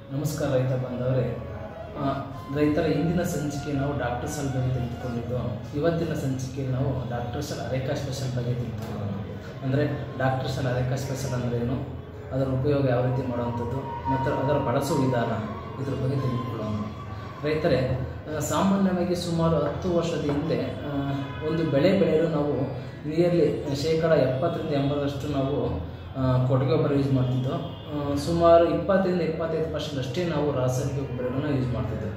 ನಮಸ್ಕಾರ ರೈತ ಬಾಂಧವರೇ ಆ, ರೈತರ ಇಂದಿನ ಸಂಚಿಕೆ ನಾವು ಡಾಕ್ಟರ್ ಸಲ್ ಬಗ್ಗೆ ತೆಗೆದುಕೊಂಡಿದ್ದು ಇವತ್ತಿನ ಸಂಚಿಕೆಯಲ್ಲಿ ನಾವು ಡಾಕ್ಟರ್ ಸಲ್ ಅರೇಕಾ ಸ್ಪೆಷಲ್ ಬಗ್ಗೆ ತೆಗೆದುಕೊಳ್ಳೋಣ ಅಂದರೆ ಡಾಕ್ಟರ್ ಸಲ್ ಅರೇಕಾ ಸ್ಪೆಷಲ್ ಅಂದರೆ ಏನು ಅದರ ಉಪಯೋಗ ಯಾವ ರೀತಿ ಮಾಡುವಂಥದ್ದು ಮತ್ತು ಅದರ ಬಳಸುವ ವಿಧಾನ ಇದ್ರ ಬಗ್ಗೆ ತೆಗೆದುಕೊಳ್ಳೋಣ ರೈತರೇ ಆ, ಸಾಮಾನ್ಯವಾಗಿ ಸುಮಾರು ಹತ್ತು ವರ್ಷದ ಹಿಂದೆ ಆ, ಒಂದು ಬೆಳೆ ಬೆಳೆಯಲು ನಾವು ನಿಯರ್ಲಿ ಶೇಕಡ ಎಪ್ಪತ್ತರಿಂದ ಎಂಬತ್ತರಷ್ಟು ನಾವು ಆ, ಕೊಟ್ಟಿಗೆ ಗೊಬ್ಬರ ಯೂಸ್ ಮಾಡ್ತಿದ್ದೋ ಆ, ಸುಮಾರು ಇಪ್ಪತ್ತರಿಂದ ಇಪ್ಪತ್ತೈದು ಪರ್ಸೆಂಟ್ ಅಷ್ಟೇ ನಾವು ರಾಸಾಯನಿಕ ಗೊಬ್ಬರಗಳನ್ನು ಯೂಸ್ ಮಾಡ್ತಿದ್ದೆವು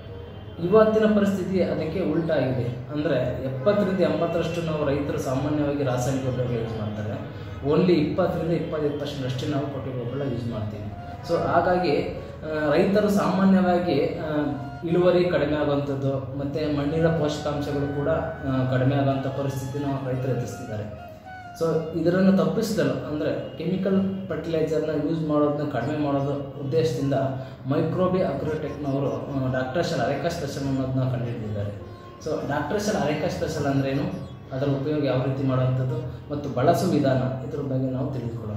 ಇವತ್ತಿನ ಪರಿಸ್ಥಿತಿ ಅದಕ್ಕೆ ಉಲ್ಟಾ ಆಗಿದೆ ಅಂದರೆ ಎಪ್ಪತ್ತರಿಂದ ಎಂಬತ್ತರಷ್ಟು ನಾವು ರೈತರು ಸಾಮಾನ್ಯವಾಗಿ ರಾಸಾಯನಿಕ ಗೊಬ್ಬರ ಯೂಸ್ ಮಾಡ್ತಾರೆ ಓನ್ಲಿ ಇಪ್ಪತ್ತರಿಂದ ಇಪ್ಪತ್ತೈದು ಪರ್ಸೆಂಟ್ ಅಷ್ಟೇ ನಾವು ಕೊಟ್ಟಿಗೆ ಗೊಬ್ಬರ ಯೂಸ್ ಮಾಡ್ತೀವಿ ಸೊ ಹಾಗಾಗಿ ಆ, ರೈತರು ಸಾಮಾನ್ಯವಾಗಿ ಆ, ಇಳುವರಿ ಕಡಿಮೆ ಆಗುವಂಥದ್ದು ಮತ್ತು ಮಣ್ಣಿನ ಪೋಷಕಾಂಶಗಳು ಕೂಡ ಆ, ಕಡಿಮೆ ಆಗುವಂಥ ಪರಿಸ್ಥಿತಿನ ರೈತರು ಎದುರಿಸ್ತಿದ್ದಾರೆ ಸೊ ಇದರನ್ನು ತಪ್ಪಿಸಿದಲು ಅಂದರೆ ಕೆಮಿಕಲ್ ಫರ್ಟಿಲೈಸರ್ನ ಯೂಸ್ ಮಾಡೋದನ್ನ ಕಡಿಮೆ ಮಾಡೋದು ಉದ್ದೇಶದಿಂದ ಮೈಕ್ರೋಬಿ ಅಗ್ರೋಟೆಕ್ನವರು ಡಾಕ್ಟರ್ ಶಲ್ ಅರೇಕಾ ಸ್ಪೆಷಲ್ ಅನ್ನೋದನ್ನ ಕಂಡುಹಿಡಿದಿದ್ದಾರೆ so doctor soil areca special ಅಂದ್ರೇನು ಅದರ ಉಪಯೋಗ ಯಾವ ರೀತಿ ಮಾಡುವಂಥದ್ದು ಮತ್ತು ಬಳಸುವ ವಿಧಾನ ಇದ್ರ ಬಗ್ಗೆ ನಾವು ತಿಳಿದುಕೊಳ್ಳೋಣ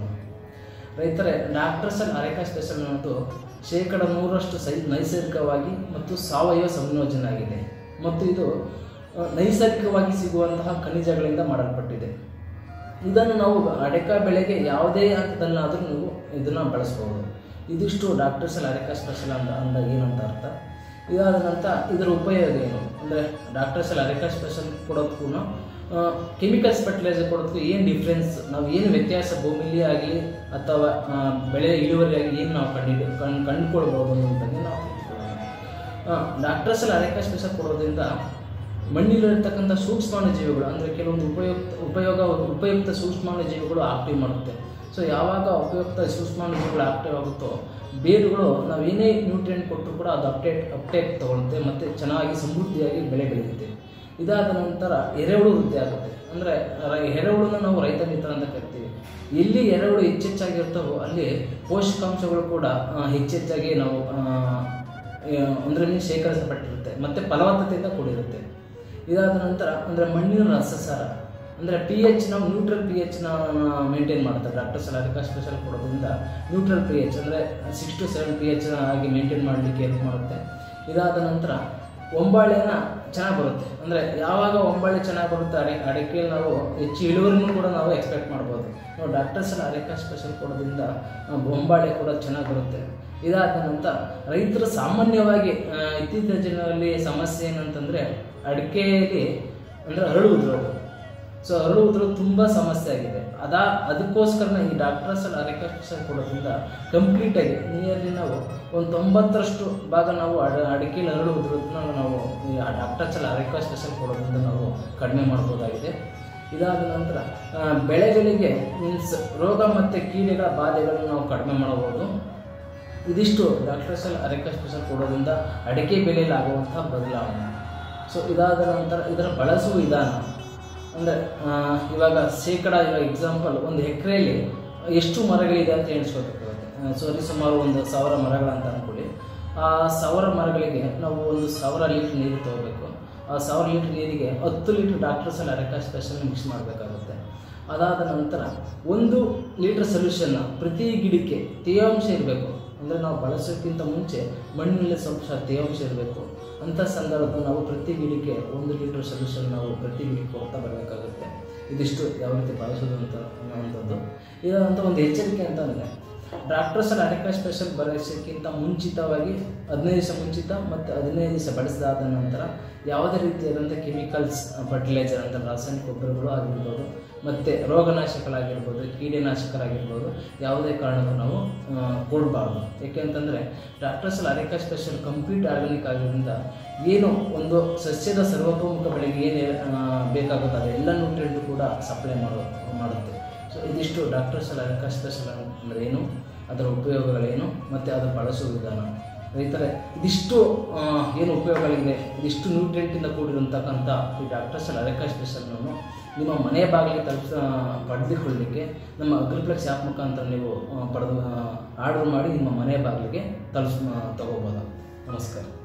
ರೈತರೇ ಡಾಕ್ಟರ್ ಸಲ್ ಅರೇಕಾ ಸ್ಪೆಷಲ್ ಅನ್ನೋದು ಶೇಕಡ ನೂರಷ್ಟು ಸೈ ನೈಸರ್ಗಿಕವಾಗಿ ಮತ್ತು ಸಾವಯವ ಸಂಯೋಜನೆ ಆಗಿದೆ ಮತ್ತು ಇದು ಆ, ನೈಸರ್ಗಿಕವಾಗಿ ಸಿಗುವಂತಹ ಖನಿಜಗಳಿಂದ ಮಾಡಲ್ಪಟ್ಟಿದೆ ಇದನ್ನು ನಾವು ಅಡೆಕಾ ಬೆಳೆಗೆ ಯಾವುದೇ ಹಂತದಲ್ಲಾದರೂ ನೀವು ಇದನ್ನು ಬಳಸ್ಬೋದು ಇದಿಷ್ಟು ಡಾಕ್ಟರ್ ಸಲ್ ಅರೆಕಾ ಸ್ಪೆಷಲ್ ಅಂತ ಅಂದಾಗ ಏನಂತ ಅರ್ಥ ಇದಾದ ನಂತರ ಇದರ ಉಪಯೋಗ ಏನು ಅಂದರೆ ಡಾಕ್ಟರ್ ಸಲ್ ಅರೆಕಾ ಸ್ಪೆಷಲ್ ಕೊಡೋದಕ್ಕೂ ಕೆಮಿಕಲ್ಸ್ ಫರ್ಟಿಲೈಸರ್ ಕೊಡೋದಕ್ಕೂ ಏನು ಡಿಫ್ರೆನ್ಸ್ ನಾವು ಏನು ವ್ಯತ್ಯಾಸ ಭೂಮಿಲಿ ಆಗಲಿ ಅಥವಾ ಆ, ಬೆಳೆ ಇಳುವರಿ ಆಗಲಿ ಏನು ನಾವು ಕಂಡು ಕಂಡು ಕಂಡುಕೊಳ್ಬೋದು ಅನ್ನೋದ್ರ ಬಗ್ಗೆ ನಾವು ತಿಳ್ಕೊಳ್ಳೋಣ ಡಾಕ್ಟರ್ ಸಲ್ ಅರೆಕಾ ಸ್ಪೆಷಲ್ ಕೊಡೋದ್ರಿಂದ ಮಣ್ಣಿಲಿರ್ತಕ್ಕಂಥ ಸೂಕ್ಷ್ಮಾಣು ಜೀವಿಗಳು ಅಂದರೆ ಕೆಲವೊಂದು ಉಪಯುಕ್ತ ಉಪಯೋಗ ಉಪಯುಕ್ತ ಸೂಕ್ಷ್ಮಾಣು ಜೀವಿಗಳು ಆಕ್ಟಿವ್ ಮಾಡುತ್ತೆ ಸೊ ಯಾವಾಗ ಉಪಯುಕ್ತ ಸೂಕ್ಷ್ಮಾಣು ಜೀವಿಗಳು ಆಕ್ಟಿವ್ ಆಗುತ್ತೋ ಬೇರುಗಳು ನಾವು ಏನೇ ನ್ಯೂಟ್ರಿಯೆಂಟ್ ಕೊಟ್ಟರು ಕೂಡ ಅದು ಅಪ್ಡೇಟ್ ಅಪ್ಟೇಕ್ ತಗೊಳುತ್ತೆ ಮತ್ತು ಚೆನ್ನಾಗಿ ಸಮೃದ್ಧಿಯಾಗಿ ಬೆಳೆ ಬೆಳೆಯುತ್ತೆ ಇದಾದ ನಂತರ ಎರೆಹುಳು ವೃದ್ಧಿ ಆಗುತ್ತೆ ಅಂದರೆ ಎರೆಹುಳನ್ನ ನಾವು ರೈತ ಮಿತ್ರ ಅಂತ ಕರಿತೀವಿ ಎಲ್ಲಿ ಎರೆಹುಳು ಹೆಚ್ಚೆಚ್ಚಾಗಿರ್ತಾವೋ ಅಲ್ಲಿ ಪೋಷಕಾಂಶಗಳು ಕೂಡ ಆ, ಹೆಚ್ಚೆಚ್ಚಾಗಿ ನಾವು ಆ, ಅಂದರೆ ಮೀನ್ಸ್ ಶೇಖರಿಸಲ್ಪಟ್ಟಿರುತ್ತೆ ಮತ್ತು ಫಲವತ್ತತೆಯಿಂದ ಕೂಡಿರುತ್ತೆ ಇದಾದ ನಂತರ ಅಂದರೆ ಮಣ್ಣಿನ ರಸಸಾರ ಅಂದರೆ ಪಿ ಎಚ್ ನಾವು ನ್ಯೂಟ್ರಲ್ ಪಿ ಎಚ್ನ ಮೇಂಟೈನ್ ಮಾಡ್ತಾರೆ ಡಾಕ್ಟರ್ ಸಲಾರಿಕಾ ಸ್ಪೆಷಲ್ ಕೊಡೋದ್ರಿಂದ ನ್ಯೂಟ್ರಲ್ ಪಿ ಎಚ್ ಅಂದರೆ six to seven P H ಆಗಿ ಮೇಂಟೈನ್ ಮಾಡಲಿಕ್ಕೆ ಹೆಲ್ಪ್ ಮಾಡುತ್ತೆ ಇದಾದ ನಂತರ ಒಂಬಾಳೆನ ಚೆನ್ನಾಗಿ ಬರುತ್ತೆ ಅಂದರೆ ಯಾವಾಗ ಒಂಬಾಳೆ ಚೆನ್ನಾಗಿ ಬರುತ್ತೆ ಅಡೆ ಅಡಿಕೆಯಲ್ಲಿ ನಾವು ಹೆಚ್ಚು ಇಳುವರಿನೂ ಕೂಡ ನಾವು ಎಕ್ಸ್ಪೆಕ್ಟ್ ಮಾಡ್ಬೋದು ನಾವು ಡಾಕ್ಟರ್ಸ್ ಎಲ್ಲ ಅರೆಕಾ ಸ್ಪೆಷಲ್ ಕೊಡೋದ್ರಿಂದ ಆ, ಒಂಬಾಳೆ ಕೂಡ ಚೆನ್ನಾಗಿ ಬರುತ್ತೆ ಇದಾದ ನಂತರ ರೈತರು ಸಾಮಾನ್ಯವಾಗಿ ಆ, ಇತ್ತೀಚಿನ ದಿನಗಳಲ್ಲಿ ಸಮಸ್ಯೆ ಏನಂತಂದರೆ ಅಡಿಕೆಯಲ್ಲಿ ಅಂದರೆ ಹರಳು ಉದುರೋದು ಸೊ ಹರಳು ಉದುರೋದು ತುಂಬ ಸಮಸ್ಯೆ ಆಗಿದೆ ಅದಾ ಅದಕ್ಕೋಸ್ಕರ ಈ ಡಾಕ್ಟರ್ಸ್ ಅಲ್ಲಿ ಅರೆಕಾ ಸ್ಪೆಷಲ್ ಕೊಡೋದ್ರಿಂದ ಕಂಪ್ಲೀಟಾಗಿ ನಿಯರ್ಲಿ ನಾವು ಒಂದು ತೊಂಬತ್ತರಷ್ಟು ಭಾಗ ನಾವು ಅಡ ಅಡಿಕೆಯಲ್ಲಿ ಹರಳು ಉದುರೋದನ್ನ ನಾವು ಈ ಡಾಕ್ಟರ್ಸ್ ಅಲ್ಲಿ ಅರೆಕಾ ಸ್ಪೆಷಲ್ ಕೊಡೋದ್ರಿಂದ ನಾವು ಕಡಿಮೆ ಮಾಡ್ಬೋದಾಗಿದೆ ಇದಾದ ನಂತರ ಆ, ಬೆಳೆಗಳಿಗೆ ಮೀನ್ಸ್ ರೋಗ ಮತ್ತು ಕೀಡೆಗಳ ಬಾಧೆಗಳನ್ನು ನಾವು ಕಡಿಮೆ ಮಾಡಬಹುದು ಇದಿಷ್ಟು ಡಾಕ್ಟರ್ ಸಲ್ ಅರೆಕಾ ಸ್ಪೆಷಲ್ ಕೊಡೋದ್ರಿಂದ ಅಡಿಕೆ ಬೆಲೆಯಲ್ಲಿ ಆಗುವಂತಹ ಬದಲಾವಣೆ ಸೊ ಇದಾದ ನಂತರ ಇದರ ಬಳಸುವ ವಿಧಾನ ಅಂದರೆ ಇವಾಗ ಶೇಕಡ ಇವಾಗ ಎಕ್ಸಾಂಪಲ್ ಒಂದು ಎಕರೆಯಲ್ಲಿ ಎಷ್ಟು ಮರಗಳಿದೆ ಅಂತ ಎಣಿಸ್ಕೋಬೇಕಾಗುತ್ತೆ ಸಾರಿ ಸುಮಾರು ಒಂದು ಸಾವಿರ ಮರಗಳಂತ ಅಂದ್ಕೊಳ್ಳಿ ಆ ಸಾವಿರ ಮರಗಳಿಗೆ ನಾವು ಒಂದು ಸಾವಿರ ಲೀಟ್ರ್ ನೀರು ತಗೋಬೇಕು ಆ ಸಾವಿರ ಲೀಟ್ರ್ ನೀರಿಗೆ ಹತ್ತು litre doctor soil areca special mix ಮಾಡಬೇಕಾಗುತ್ತೆ ಅದಾದ ನಂತರ ಒಂದು ಲೀಟರ್ ಸೊಲ್ಯೂಷನ್ನ ಪ್ರತಿ ಗಿಡಕ್ಕೆ ತೇವಾಂಶ ಇರಬೇಕು ಅಂದರೆ ನಾವು ಬಳಸೋಕ್ಕಿಂತ ಮುಂಚೆ ಮಣ್ಣಿನಲ್ಲಿ ಸ್ವಲ್ಪ ತೇವಾಂಶ ಇರಬೇಕು ಅಂಥ ಸಂದರ್ಭದಲ್ಲಿ ನಾವು ಪ್ರತಿ ಗಿಡಕ್ಕೆ ಒಂದು ಲೀಟರ್ ಸೊಲ್ಯೂಷನ್ ನಾವು ಪ್ರತಿ ಗಿಡಕ್ಕೆ ಕೊಡ್ತಾ ಬರಬೇಕಾಗುತ್ತೆ ಇದಿಷ್ಟು ಯಾವ ರೀತಿ ಬಳಸೋದು ಅಂತ ಅನ್ನೋವಂಥದ್ದು ಇದಂತ ಒಂದು ಎಚ್ಚರಿಕೆ ಅಂತ ಅಂದರೆ ಡಾಕ್ಟರ್ಸ್ ಅರೆಕಾ ಸ್ಪೆಷಲ್ ಬಳಸೋಕ್ಕಿಂತ ಮುಂಚಿತವಾಗಿ ಹದಿನೈದು ದಿವಸ ಮುಂಚಿತ ಮತ್ತು ಹದಿನೈದು ದಿವಸ ಬಳಸಿದಾದ ನಂತರ ಯಾವುದೇ ರೀತಿಯಾದಂಥ ಕೆಮಿಕಲ್ಸ್ ಫರ್ಟಿಲೈಸರ್ ಅಂತ ರಾಸಾಯನಿಕ ಗೊಬ್ಬರಗಳು ಆಗಿರ್ಬೋದು ಮತ್ತು ರೋಗನಾಶಕಗಳಾಗಿರ್ಬೋದು ಕೀಟನಾಶಕರಾಗಿರ್ಬೋದು ಯಾವುದೇ ಕಾರಣಕ್ಕೂ ನಾವು ಆ, ಕೊಡಬಾರ್ದು ಯಾಕೆಂತಂದರೆ doctors areca special complete organic ಆಗಿರೋದ್ರಿಂದ ಏನು ಒಂದು ಸಸ್ಯದ ಸರ್ವತೋಮುಖ ಬೆಳೆಗೆ ಏನು ಆ, ಬೇಕಾಗುತ್ತೋ ಅದೆಲ್ಲ ನ್ಯೂಟ್ರಿಯೆಂಟ್ ಕೂಡ ಸಪ್ಲೈ ಮಾಡೋ ಮಾಡುತ್ತೆ ಸೊ ಇದಿಷ್ಟು ಡಾಕ್ಟರ್ಸ್ ಅರೆಕಾ ಸ್ಪೆಷಲ್ ಅಂದರೆ ಏನು ಅದರ ಉಪಯೋಗಗಳೇನು ಮತ್ತು ಅದರ ಬಳಸುವ ವಿಧಾನ ರೈತರೇ ಇದಿಷ್ಟು ಆ, ಏನು ಉಪಯೋಗಗಳಿದೆ ಇದಿಷ್ಟು ನ್ಯೂಟ್ರಿಯೆಂಟಿಂದ ಕೂಡಿರುವಂತಕ್ಕಂಥ ಈ ಡಾಕ್ಟರ್ಸ್ ಅರೆಕಾ ಸ್ಪೆಷಲ್ನನ್ನು ನಿಮ್ಮ ಮನೆ ಬಾಗಿಲಿಗೆ ತಲುಪಿಸ ಪಡೆದುಕೊಳ್ಳಲಿಕ್ಕೆ ನಮ್ಮ ಅಗ್ರಿಪ್ಲೆಕ್ಸ್ ಆ್ಯಪ್ ಮುಖಾಂತರ ನೀವು ಆ, ಪಡೆದು ಆರ್ಡರ್ ಮಾಡಿ ನಿಮ್ಮ ಮನೆ ಬಾಗಿಲಿಗೆ ತಲುಪಿಸ್ ತಗೋಬೋದು ನಮಸ್ಕಾರ